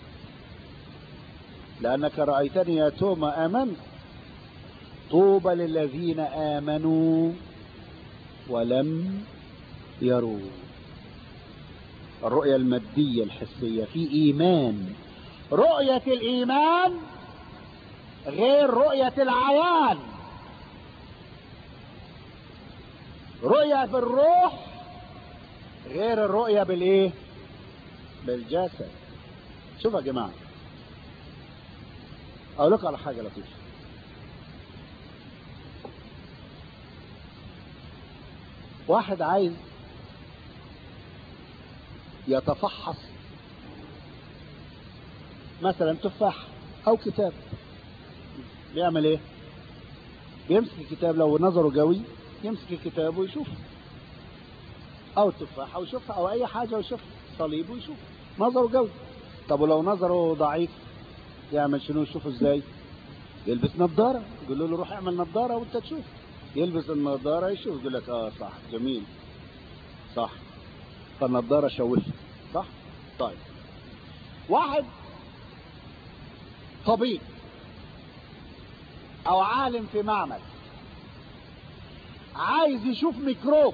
لأنك رأيتني يا توما آمنت طوبى للذين آمنوا ولم يروا الرؤية المادية الحسية في إيمان رؤية الإيمان غير رؤية العيان رؤية بالروح غير الرؤية بالايه بالجسد شوف يا جماعة اقول لكم على حاجة لطيفة واحد عايز مثلا تفاح او كتاب بيعمل ايه بيمسك الكتاب لو نظره قوي يمسك الكتاب ويشوف او التفاح او يشوفها او اي حاجه ويشوفها صليب ويشوف نظره قوي طب ولو نظره ضعيف يعمل شنو يشوفه ازاي يلبس نظاره يقول له روح اعمل نظاره وانت تشوف يلبس النظاره يشوف يقول لك اه صح جميل صح فالنظاره شوشه صح طيب واحد طبيب او عالم في معمل عايز يشوف ميكروب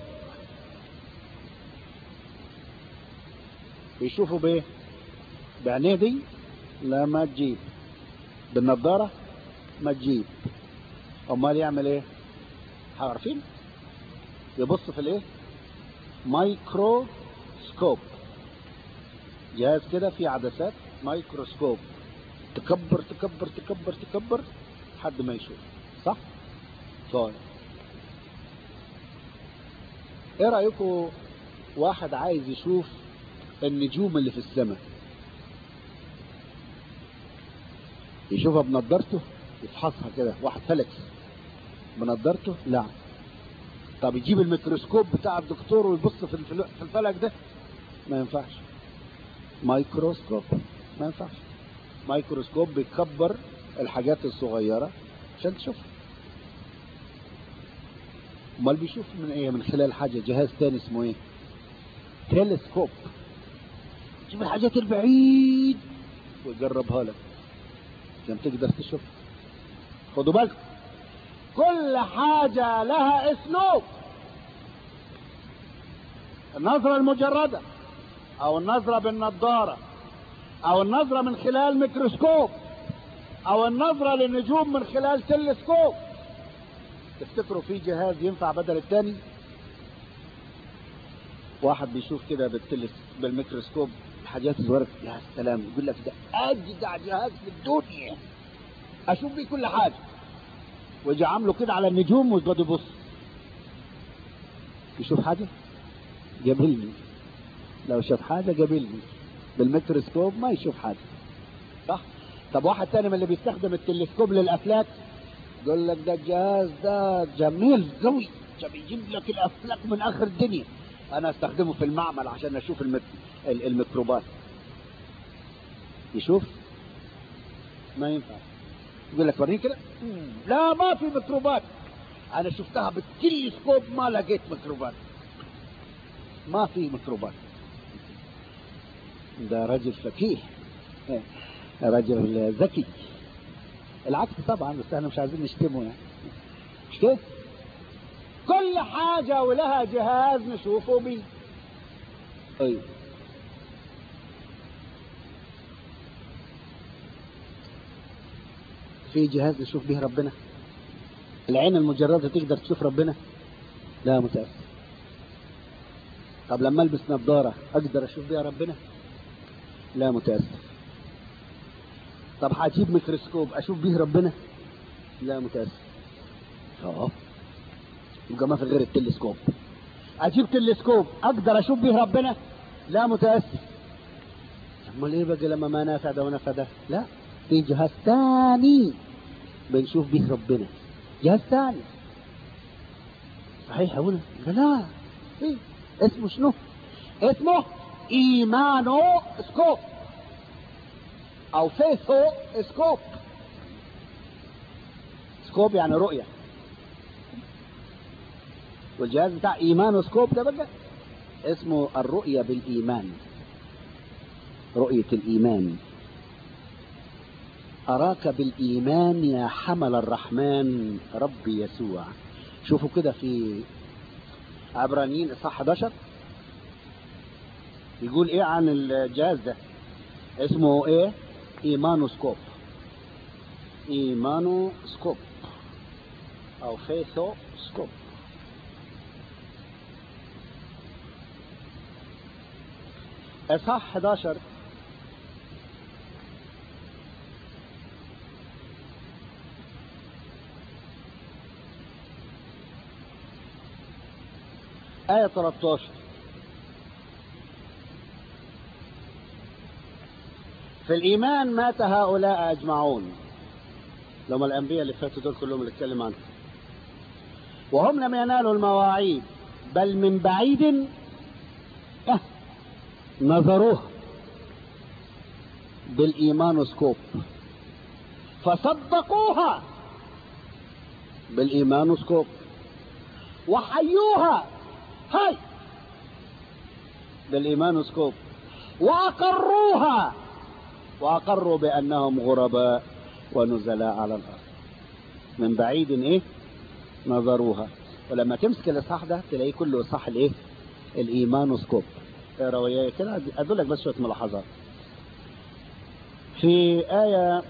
يشوفه بايه بعينيه دي لا ما تجيب بالنظاره ما تجيب امال يعمل ايه عارفين يبص في الايه مايكروسكوب جهاز كده فيه عدسات مايكروسكوب تكبر تكبر تكبر تكبر لحد ما يشوف صح طيب ايه رايكم واحد عايز يشوف النجوم اللي في السماء يشوفها بنضارته يفحصها كده واحد فلكس بنضارته لا طب يجيب الميكروسكوب بتاع الدكتور ويبص في الفل- في الفلك ده ما ينفعش مايكروسكوب ما ينفعش مايكروسكوب بيكبر الحاجات الصغيرة عشان تشوفها امال بيشوف من ايه من خلال حاجة جهاز تاني اسمه ايه تلسكوب تجيب الحاجات البعيد ويجربها لك عشان تقدر تشوف خدوا بالكم كل حاجة لها اسلوب النظرة المجردة او النظرة بالنظارة او النظرة من خلال ميكروسكوب او النظرة للنجوم من خلال تلسكوب تفتكروا في جهاز ينفع بدل التاني واحد بيشوف كده بالتلس بالميكروسكوب حاجات صغيرة يا سلام يقول لك ده اجدع جهاز في الدنيا اشوف بيه كل حاجة ويجي عامله كده على النجوم ويقعد يبص يشوف حاجة قابلني لو شاف حاجة قابلني بالميكروسكوب ما يشوف حاجة صح طب واحد تاني من اللي بيستخدم التلسكوب للافلاك يقول لك ده الجهاز ده جميل قوي بيجيب لك الافلاك من اخر الدنيا انا استخدمه في المعمل عشان اشوف المك... ال- الميكروبات يشوف ما ينفع يقول لك وريني كده مم، لا ما في ميكروبات انا شفتها بالتلسكوب ما لقيت ميكروبات ما في ميكروبات ده رجل فقيه رجل ذكي العكس طبعا بس احنا مش عايزين نشتمه يعني مش كده كل حاجة ولها جهاز نشوفه بيه طيب في جهاز نشوف به ربنا العين المجردة تقدر تشوف ربنا لا متأسف طب لما البس نظارة اقدر اشوف بيها ربنا لا متأسف طب هجيب ميكروسكوب اشوف بيه ربنا لا متأسف اه يبقى ما في غير التلسكوب اجيب تلسكوب اقدر اشوف بيه ربنا لا متأسف امال ايه بقى لما ما نافع ده ونافع ده لا في جهاز ثاني بنشوف به ربنا جهاز ثاني صحيح هنا لا إيه؟ اسمه شنو اسمه ايمانو سكوب او فيثو سكوب سكوب يعني رؤية والجهاز بتاع ايمانو سكوب ده بقى اسمه الرؤية بالايمان رؤية الايمان أراك بالإيمان يا حمل الرحمن ربي يسوع شوفوا كده في عبرانيين إصحاح 11 يقول إيه عن الجهاز ده اسمه إيه إيمانوسكوب إيمانوسكوب أو فيثوسكوب إصحاح 11 آية 13 في الإيمان مات هؤلاء أجمعون لهم الأنبياء اللي فاتوا دول كلهم اللي اتكلم عنهم وهم لم ينالوا المواعيد بل من بعيد اه نظروها بالإيمانوسكوب فصدقوها بالإيمانوسكوب وحيوها هاي بالإيمانوسكوب وأقروها وأقروا بأنهم غرباء ونزلاء على الأرض من بعيد إيه نظروها ولما تمسك الإصحاح ده تلاقيه كله إصحاح الإيه الإيمانوسكوب اقرا وياي كده أدول لك بس شوية ملاحظات في آية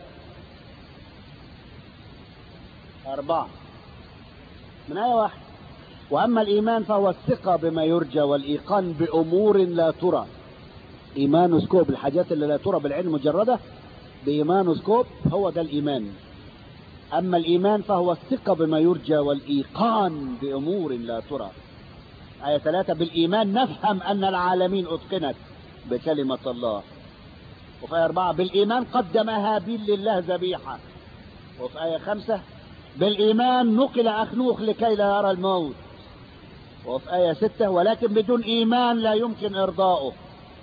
أربعة من آية واحد وأما الإيمان فهو الثقة بما يرجى والإيقان بأمور لا ترى إيمانوسكوب الحاجات اللي لا ترى بالعين المجردة بإيمانوسكوب هو ده الإيمان أما الإيمان فهو الثقة بما يرجى والإيقان بأمور لا ترى آية ثلاثة بالإيمان نفهم أن العالمين أتقنت بكلمة الله وفي آية أربعة بالإيمان قدم هابيل لله ذبيحة وفي آية خمسة بالإيمان نقل أخنوخ لكي لا يرى الموت وفي آية ستة ولكن بدون إيمان لا يمكن إرضاؤه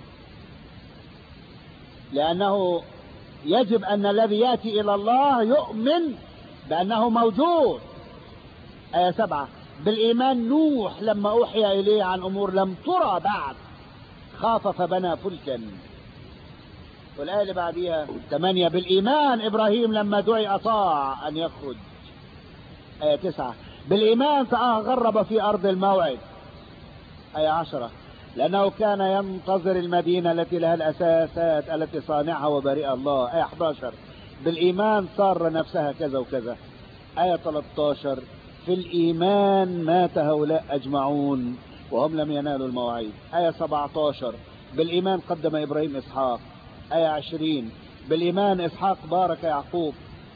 لأنه يجب أن الذي يأتي إلى الله يؤمن بأنه موجود آية سبعة بالإيمان نوح لما أوحي إليه عن أمور لم ترى بعد خاف فبنى فلكا والآية اللي بعديها ثمانية بالإيمان إبراهيم لما دعي أطاع أن يخرج آية تسعة بالإيمان تغرب في أرض الموعد آية عشرة لأنه كان ينتظر المدينة التي لها الأساسات التي صانعها وبرئ الله آية 11 بالإيمان صار نفسها كذا وكذا آية 13 في الإيمان مات هؤلاء أجمعون وهم لم ينالوا المواعيد آية 17 بالإيمان قدم إبراهيم إسحاق آية 20 بالإيمان إسحاق بارك يعقوب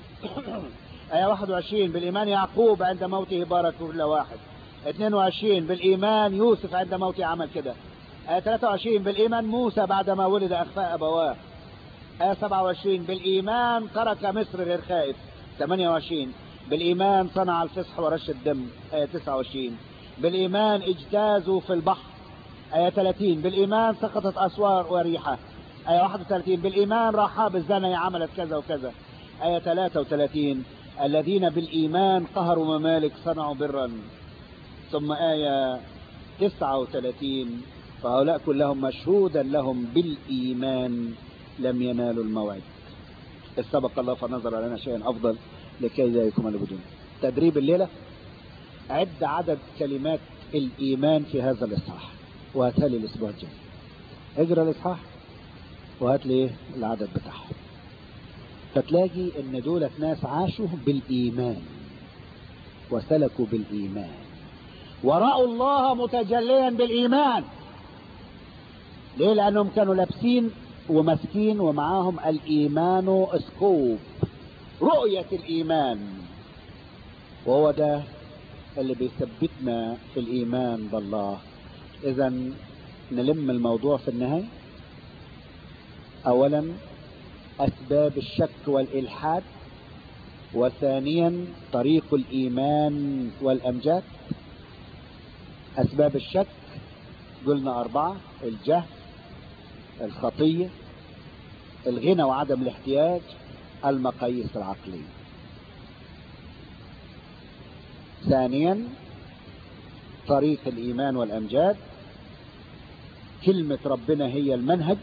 آية 21 بالإيمان يعقوب عند موته بارك كل واحد 22 بالإيمان يوسف عند موته عمل كده آية 23 بالإيمان موسى بعدما ولد أخفاء أبواه آية 27 بالإيمان ترك مصر غير خائف 28 بالإيمان صنع الفصح ورش الدم آية 29 بالإيمان اجتازوا في البحر آية 30 بالإيمان سقطت أسوار وريحة آية 31 بالإيمان رحاب الزنا عملت كذا وكذا آية 33 الذين بالإيمان قهروا ممالك صنعوا برا ثم آية 39 فهؤلاء كلهم مشهودا لهم بالإيمان لم ينالوا الموعد إذ سبق الله فنظر لنا شيئا أفضل لكي لا يكون بدون تدريب الليلة عد عدد كلمات الإيمان في هذا الإصحاح وهاتها لي الأسبوع الجاي اجرى الإصحاح وهات لي العدد بتاعهم فتلاقي ان دولة ناس عاشوا بالإيمان وسلكوا بالإيمان ورأوا الله متجليا بالإيمان ليه لأنهم كانوا لابسين وماسكين ومعاهم الإيمان اسكوب رؤية الإيمان وهو ده اللي بيثبتنا في الإيمان بالله إذا نلم الموضوع في النهاية أولا أسباب الشك والإلحاد وثانيا طريق الإيمان والأمجاد أسباب الشك قلنا أربعة الجهل الخطية الغنى وعدم الاحتياج المقاييس العقلية ثانيا طريق الإيمان والأمجاد كلمة ربنا هي المنهج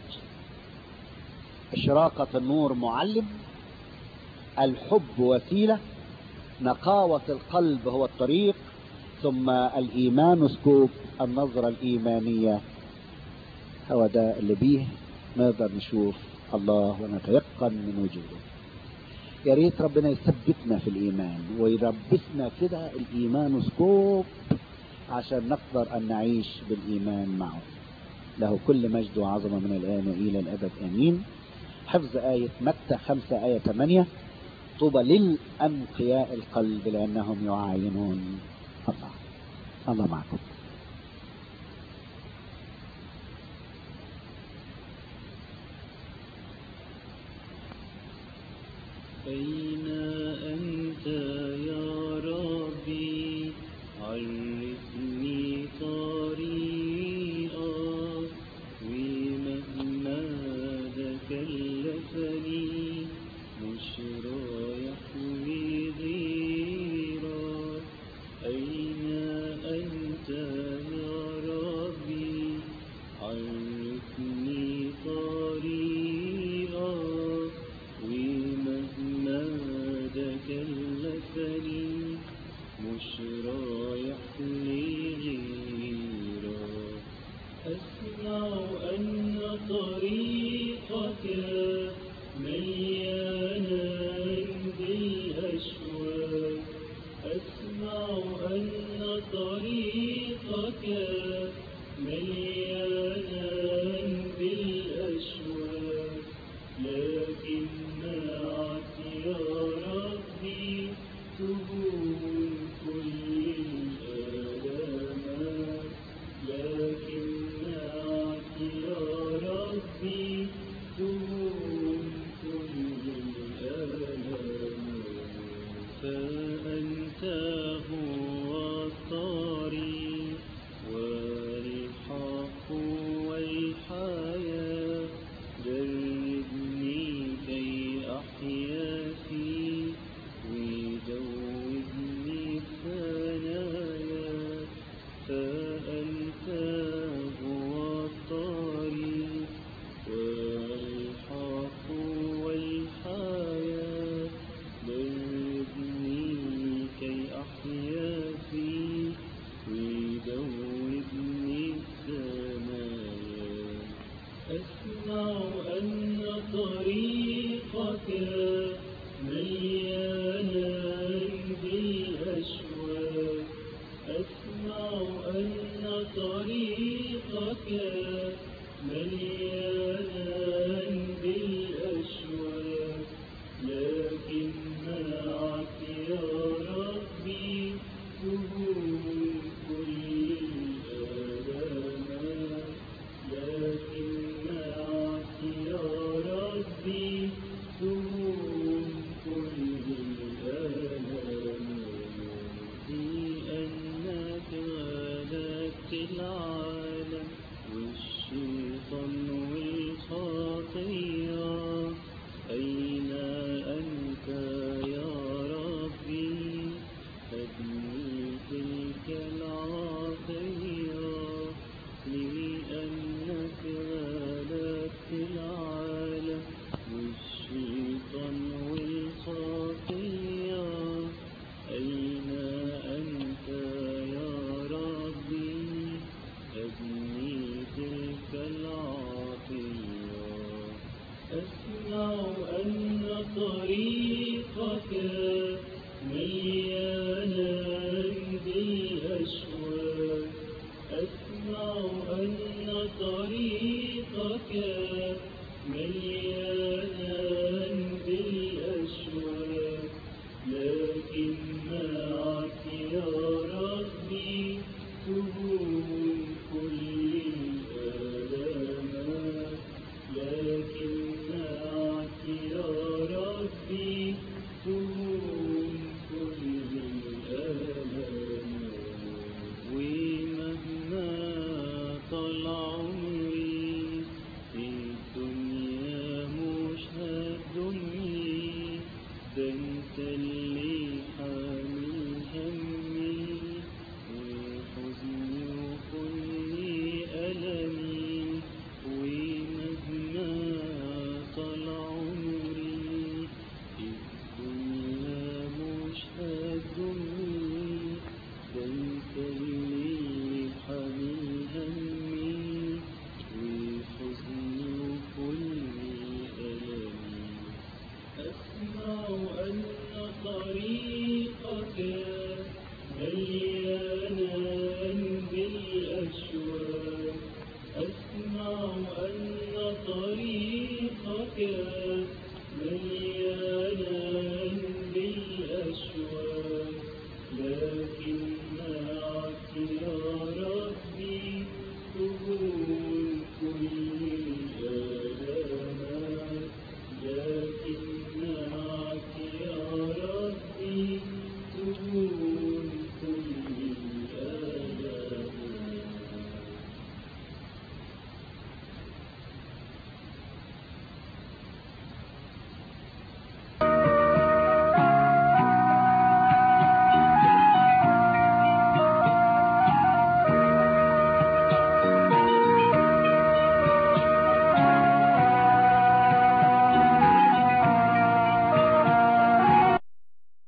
إشراقة النور معلم الحب وسيلة نقاوة القلب هو الطريق ثم الإيمان سكوب النظرة الإيمانية هو ده اللي بيه نقدر نشوف الله ونتيقن من وجوده يا ريت ربنا يثبتنا في الإيمان ويربسنا كده الإيمان سكوب عشان نقدر أن نعيش بالإيمان معه له كل مجد وعظمة من الآن وإلى الأبد آمين حفظ آية متى خمسة آية ثمانية طوبى للأنقياء القلب لأنهم يعاينون الله الله معكم أين أنت يا ربي عرفني طريقك ومهما ده كلفني مش رايح لغيرك أين أنت يا ربي عرفني طريقك ومهما ده كلفني مش رايح لغيرك أسمع أن طريقك مليانا بالأشواق أسمع أن طريقك مليانا بالأشواق لكن معك يا ربي تهون كل الآلامات لكن معك يا ربي تهون كل الآلامات فأنت هو الطريق والحق والحياة جربني كي أحيا فيك ودوبني الثنايا فأنت هو الطريق والحق والحياة دربني كي أحيا فيك ودوبني الثنايا أسمع أن طريقك مليانا بالأشواق أسمع أن طريقك مليانا بالأشواق لكن معك يا ربي تهون كل الآلامات لكن معك يا ربي تهون كل الآلامات لأنك غلبت العالم والشيطان والخطية أين أنت يا ربي أبني تلك العطية لأنك غلبت العالم والشيطان والخطية أين أنت يا ربي أبني تلك العطية أسمع أن طريقك مليانا بالأشواق أسمع أن طريقك مليانا بالأشواق لكن معك يا ربي تهون كل الآلامات لكن معك يا ربي تهون كل الآلامات ومهما طال عمري في الدنيا مش هتدني ده انت اللي حامل همي وحزني وكل ألمي ومهما طال عمري في الدنيا مش هتدني ده انت اللي حامل همي وحزني وكل ألمي أسمع أن طريقك مليانا بالأشواق أسمع أن طريقك